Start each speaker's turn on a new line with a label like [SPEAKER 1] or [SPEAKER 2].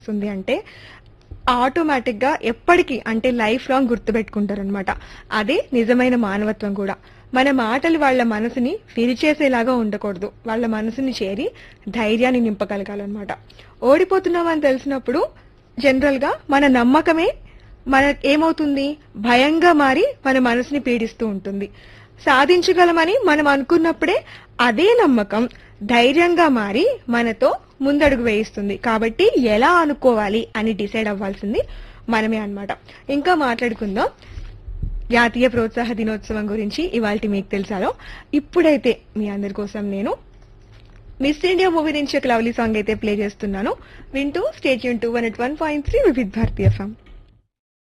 [SPEAKER 1] వస్తుంది అంటే ఆటోమేటిక్ గా ఎప్పటికీ అంటే లైఫ్ లాంగ్ గుర్తుపెట్టుకుంటారు అనమాట అదే నిజమైన మానవత్వం కూడా మన మాటలు వాళ్ళ మనసుని విరిచేసేలాగా ఉండకూడదు వాళ్ళ మనసుని చేరి ధైర్యాన్ని నింపగలగాలన్నమాట ఓడిపోతున్నామని తెలిసినప్పుడు జనరల్ గా మన నమ్మకమే మన ఏమవుతుంది భయంగా మారి మన మనసుని పీడిస్తూ ఉంటుంది సాధించగలమని మనం అనుకున్నప్పుడే అదే నమ్మకం ధైర్యంగా మారి మనతో ముందడుగు వేయిస్తుంది కాబట్టి ఎలా అనుకోవాలి అని డిసైడ్ అవ్వాల్సింది మనమే అన్నమాట ఇంకా మాట్లాడుకుందాం జాతీయ ప్రోత్సాహ దినోత్సవం గురించి ఇవాళ మీకు తెలుసాలో ఇప్పుడైతే మీ అందరి కోసం నేను మిస్ ఇండియా మూవీ నుంచి ఒక లవ్లీ సాంగ్ అయితే ప్లే చేస్తున్నాను వింటూ స్టేట్ యూన్ to one at one point three Vividh Bharatiya FM